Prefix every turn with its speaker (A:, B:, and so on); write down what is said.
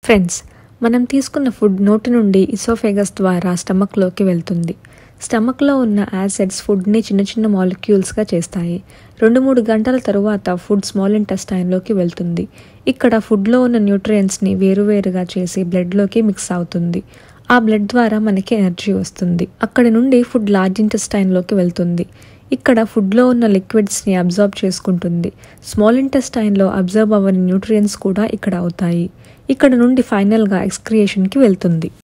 A: friends మనం తీసుకున్న food నోటి నుండి ఇసోఫేగస్ ద్వారా స్టమక్లోకి వెళ్తుంది స్టమక్లో ఉన్న యాసిడ్స్ ఫుడ్ని చిన్న చిన్న మాలిక్యూల్స్గా చేస్తాయి రెండు మూడు గంటల తరువాత ఫుడ్ స్మాల్ ఇంటెస్టైన్లోకి వెళ్తుంది ఇక్కడ ఫుడ్లో ఉన్న న్యూట్రియంట్స్ని వేరువేరుగా చేసి బ్లడ్లోకి మిక్స్ అవుతుంది ఆ బ్లడ్ ద్వారా మనకి ఎనర్జీ వస్తుంది అక్కడి నుండి ఫుడ్ లార్జ్ ఇంటెస్టైన్లోకి వెళ్తుంది ఇక్కడ ఫుడ్లో ఉన్న లిక్విడ్స్ని అబ్జర్బ్ చేసుకుంటుంది స్మాల్ ఇంటెస్టైన్లో అబ్జర్బ్ అవ్వని న్యూట్రియంట్స్ కూడా ఇక్కడ అవుతాయి ఇక్కడ నుండి ఫైనల్గా ఎక్స్క్రియేషన్కి వెళ్తుంది